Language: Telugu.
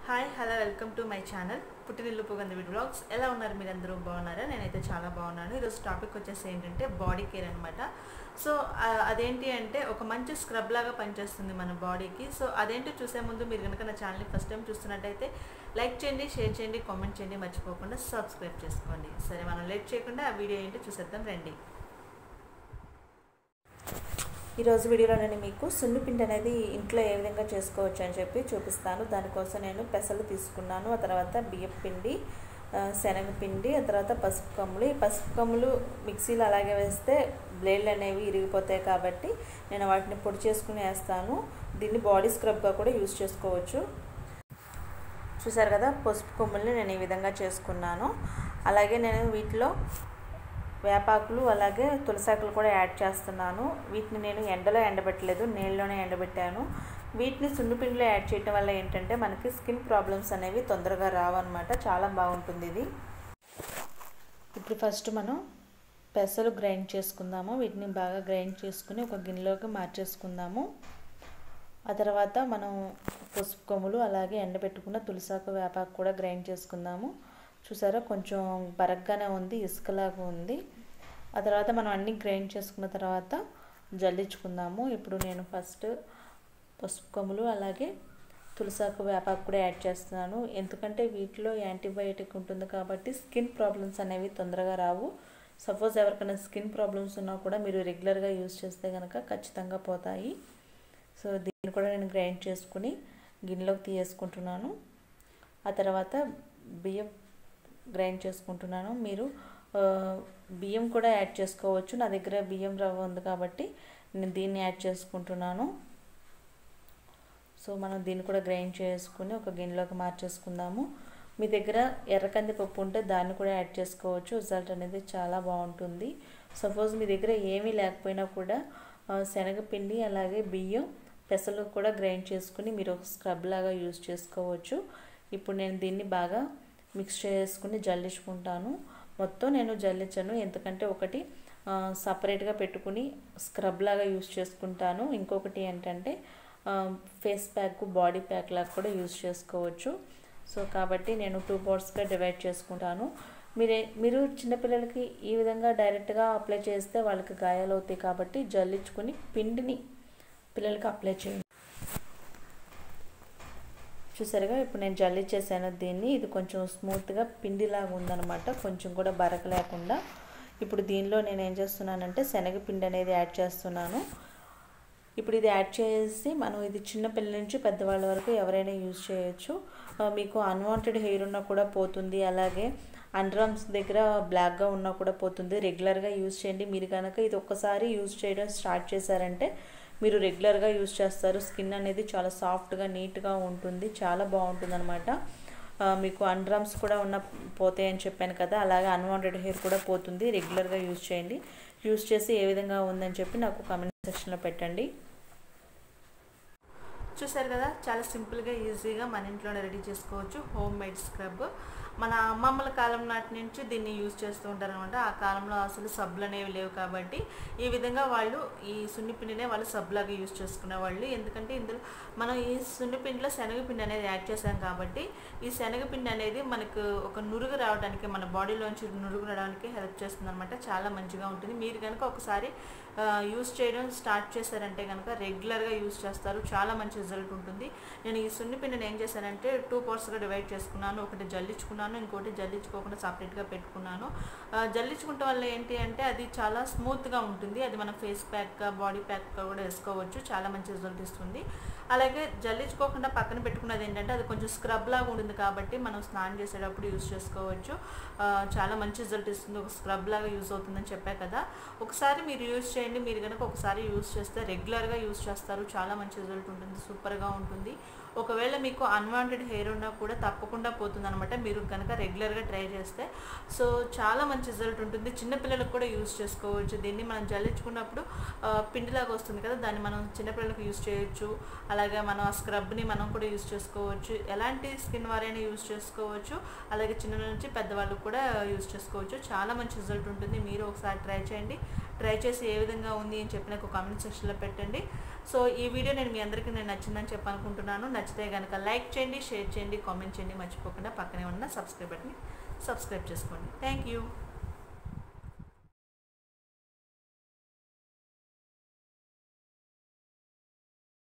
hi hello welcome to my channel పుట్టినిల్లు పుగంది విడ్ బ్లాగ్స్ ఎలా ఉన్నారు మీరందరూ బాగున్నారా నేనైతే చాలా బాగున్నాను ఈరోజు టాపిక్ వచ్చేసి ఏంటంటే బాడీ కేర్ అనమాట సో ఆ, అదేంటి అంటే ఒక మంచి స్క్రబ్ లాగా పనిచేస్తుంది మన బాడీకి సో అదేంటో చూసే ముందు మీరు కనుక నా ఛానల్ని ఫస్ట్ టైం చూస్తున్నట్టయితే లైక్ చేయండి షేర్ చేయండి కామెంట్ చేయండి మర్చిపోకుండా సబ్స్క్రైబ్ చేసుకోండి సరే మనం లేట్ చేయకుండా ఆ వీడియో ఏంటో చూసేద్దాం రండి ఈరోజు వీడియోలో నేను మీకు సున్నిపిండి అనేది ఇంట్లో ఏ విధంగా చేసుకోవచ్చు అని చెప్పి చూపిస్తాను దానికోసం నేను పెసలు తీసుకున్నాను ఆ తర్వాత బియ్యం పిండి ఆ, శనగపిండి ఆ తర్వాత పసుపు కమ్ములు ఈ పసుపు కమ్ములు మిక్సీలో అలాగే వేస్తే బ్లేడ్లు అనేవి ఇరిగిపోతాయి కాబట్టి నేను వాటిని పొడి చేసుకుని వేస్తాను దీన్ని బాడీ స్క్రబ్గా కూడా యూజ్ చేసుకోవచ్చు చూసారు కదా పసుపు కొమ్ముల్ని నేను ఈ విధంగా చేసుకున్నాను అలాగే నేను వీటిలో వేపాకులు అలాగే తులసాకులు కూడా యాడ్ చేస్తున్నాను వీటిని నేను ఎండలో ఎండబెట్టలేదు నీళ్ళలోనే ఎండబెట్టాను వీటిని సున్నిపిండిలో యాడ్ చేయడం వల్ల ఏంటంటే మనకి స్కిన్ ప్రాబ్లమ్స్ అనేవి తొందరగా రావన్నమాట చాలా బాగుంటుంది ఇది ఇప్పుడు ఫస్ట్ మనం పెసలు గ్రైండ్ చేసుకుందాము వీటిని బాగా గ్రైండ్ చేసుకుని ఒక గిన్నెలోకి మార్చేసుకుందాము ఆ తర్వాత మనం పసుపు కొమ్ములు అలాగే ఎండబెట్టుకున్న తులసాకు వేపాకు కూడా గ్రైండ్ చేసుకుందాము చూసారా కొంచెం బరగ్గానే ఉంది ఇసుకలాగా ఉంది ఆ తర్వాత మనం అన్నీ గ్రైండ్ చేసుకున్న తర్వాత జల్లించుకుందాము ఇప్పుడు నేను ఫస్ట్ పసుపు కొమ్ములు అలాగే తులసాకు వేపాకు కూడా యాడ్ చేస్తున్నాను ఎందుకంటే వీటిలో యాంటీబయాటిక్ ఉంటుంది కాబట్టి స్కిన్ ప్రాబ్లమ్స్ అనేవి తొందరగా రావు సపోజ్ ఎవరికైనా స్కిన్ ప్రాబ్లమ్స్ ఉన్నా కూడా మీరు రెగ్యులర్గా యూస్ చేస్తే కనుక ఖచ్చితంగా పోతాయి సో దీన్ని కూడా నేను గ్రైండ్ చేసుకుని గిన్నెలోకి తీసేసుకుంటున్నాను ఆ తర్వాత బియ్యం గ్రైండ్ చేసుకుంటున్నాను మీరు బియ్యం కూడా యాడ్ చేసుకోవచ్చు నా దగ్గర బియ్యం రవ్వ ఉంది కాబట్టి నేను దీన్ని యాడ్ చేసుకుంటున్నాను సో మనం దీన్ని కూడా గ్రైండ్ చేసుకుని ఒక గిన్నెలోకి మార్చేసుకుందాము మీ దగ్గర ఎర్రకంది పప్పు ఉంటే దాన్ని కూడా యాడ్ చేసుకోవచ్చు రిజల్ట్ అనేది చాలా బాగుంటుంది సపోజ్ మీ దగ్గర ఏమీ లేకపోయినా కూడా శనగపిండి అలాగే బియ్యం పెసలు కూడా గ్రైండ్ చేసుకుని మీరు ఒక స్క్రబ్ లాగా యూజ్ చేసుకోవచ్చు ఇప్పుడు నేను దీన్ని బాగా మిక్స్ చేసుకుని జల్లించుకుంటాను మొత్తం నేను జల్లించను ఎందుకంటే ఒకటి సపరేట్గా పెట్టుకుని స్క్రబ్ లాగా యూజ్ చేసుకుంటాను ఇంకొకటి ఏంటంటే ఫేస్ ప్యాక్ బాడీ ప్యాక్ లాగా కూడా యూజ్ చేసుకోవచ్చు సో కాబట్టి నేను టూ పార్ట్స్గా డివైడ్ చేసుకుంటాను మీరే మీరు చిన్నపిల్లలకి ఈ విధంగా డైరెక్ట్గా అప్లై చేస్తే వాళ్ళకి గాయాలు అవుతాయి కాబట్టి జల్లించుకుని పిండిని పిల్లలకి అప్లై చేయండి చూసారుగా ఇప్పుడు నేను జల్లి చేశాను దీన్ని ఇది కొంచెం స్మూత్గా పిండిలాగా ఉందనమాట కొంచెం కూడా బరక లేకుండా ఇప్పుడు దీనిలో నేను ఏం చేస్తున్నానంటే శనగపిండి అనేది యాడ్ చేస్తున్నాను ఇప్పుడు ఇది యాడ్ చేసి మనం ఇది చిన్న పిల్లల నుంచి పెద్దవాళ్ళ వరకు ఎవరైనా యూజ్ చేయొచ్చు మీకు అన్వాంటెడ్ హెయిర్ ఉన్నా కూడా పోతుంది అలాగే అండ్రమ్స్ దగ్గర బ్లాక్గా ఉన్నా కూడా పోతుంది రెగ్యులర్గా యూజ్ చేయండి మీరు కనుక ఇది ఒక్కసారి యూజ్ చేయడం స్టార్ట్ చేశారంటే మీరు రెగ్యులర్గా యూజ్ చేస్తారు స్కిన్ అనేది చాలా సాఫ్ట్గా నీట్గా ఉంటుంది చాలా బాగుంటుంది అనమాట మీకు అండ్రమ్స్ కూడా ఉన్న పోతాయని చెప్పాను కదా అలాగే అన్వాంటెడ్ హెయిర్ కూడా పోతుంది రెగ్యులర్గా యూజ్ చేయండి యూజ్ చేసి ఏ విధంగా ఉందని చెప్పి నాకు కామెంట్ సెక్షన్లో పెట్టండి చూసారు కదా చాలా సింపుల్గా ఈజీగా మన ఇంట్లోనే రెడీ చేసుకోవచ్చు హోమ్ మేడ్ స్క్రబ్ మన అమ్మమ్మల కాలం నాటి నుంచి దీన్ని యూజ్ చేస్తూ ఉంటారు అనమాట ఆ కాలంలో అసలు సబ్బులు అనేవి లేవు కాబట్టి ఈ విధంగా వాళ్ళు ఈ సున్నిపిండినే వాళ్ళు సబ్బులాగా యూజ్ చేసుకునే వాళ్ళు ఎందుకంటే ఇందులో మనం ఈ సున్నిపిండిలో శనగపిండి అనేది యాడ్ చేసాం కాబట్టి ఈ శనగపిండి అనేది మనకు ఒక నురుగు రావడానికి మన బాడీలోంచి నురుగు రావడానికి హెల్ప్ చేస్తుంది అనమాట చాలా మంచిగా ఉంటుంది మీరు కనుక ఒకసారి యూస్ చేయడం స్టార్ట్ చేశారంటే కనుక రెగ్యులర్గా యూస్ చేస్తారు చాలా మంచి రిజల్ట్ ఉంటుంది నేను ఈ సున్నిపిండిని ఏం చేశానంటే టూ పార్ట్స్గా డివైడ్ చేసుకున్నాను ఒకటి జల్లించుకున్నాను ఇంకోటి జల్లించుకోకుండా సపరేట్గా పెట్టుకున్నాను జల్లించుకుంటే వల్ల ఏంటి అంటే అది చాలా స్మూత్గా ఉంటుంది అది మన ఫేస్ ప్యాక్గా బాడీ ప్యాక్గా కూడా వేసుకోవచ్చు చాలా మంచి రిజల్ట్ ఇస్తుంది అలాగే జల్లించుకోకుండా పక్కన పెట్టుకున్నది ఏంటంటే అది కొంచెం స్క్రబ్ లాగా ఉంటుంది కాబట్టి మనం స్నానం చేసేటప్పుడు యూజ్ చేసుకోవచ్చు చాలా మంచి రిజల్ట్ ఇస్తుంది ఒక స్క్రబ్ లాగా యూజ్ అవుతుందని చెప్పా కదా ఒకసారి మీరు యూజ్ చేయండి మీరు కనుక ఒకసారి యూజ్ చేస్తే రెగ్యులర్గా యూజ్ చేస్తారు చాలా మంచి రిజల్ట్ ఉంటుంది సూపర్గా ఉంటుంది ఒకవేళ మీకు అన్వాంటెడ్ హెయిర్ ఉన్నా కూడా తప్పకుండా పోతుంది అనమాట మీరు కనుక రెగ్యులర్గా ట్రై చేస్తే సో చాలా మంచి రిజల్ట్ ఉంటుంది చిన్నపిల్లలకు కూడా యూజ్ చేసుకోవచ్చు దీన్ని మనం జల్లించుకున్నప్పుడు పిండిలాగా వస్తుంది కదా దాన్ని మనం చిన్నపిల్లలకు యూజ్ చేయొచ్చు అలాగే మనం ఆ స్క్రబ్ని మనం కూడా యూజ్ చేసుకోవచ్చు ఎలాంటి స్కిన్ వారైనా యూజ్ చేసుకోవచ్చు అలాగే చిన్న నుంచి పెద్దవాళ్ళకు కూడా యూజ్ చేసుకోవచ్చు చాలా మంచి రిజల్ట్ ఉంటుంది మీరు ఒకసారి ట్రై చేయండి ట్రై చేసి ఏ విధంగా ఉంది అని చెప్పి నాకు కామెంట్ సెక్షన్లో పెట్టండి సో ఈ వీడియో నేను మీ అందరికీ నేను నచ్చిందని చెప్పాలనుకుంటున్నాను నచ్చితే కనుక లైక్ చేయండి షేర్ చేయండి కామెంట్ చేయండి మర్చిపోకుండా పక్కనే ఉన్న సబ్స్క్రైబ్ బటన్ని సబ్స్క్రైబ్ చేసుకోండి థ్యాంక్ యూ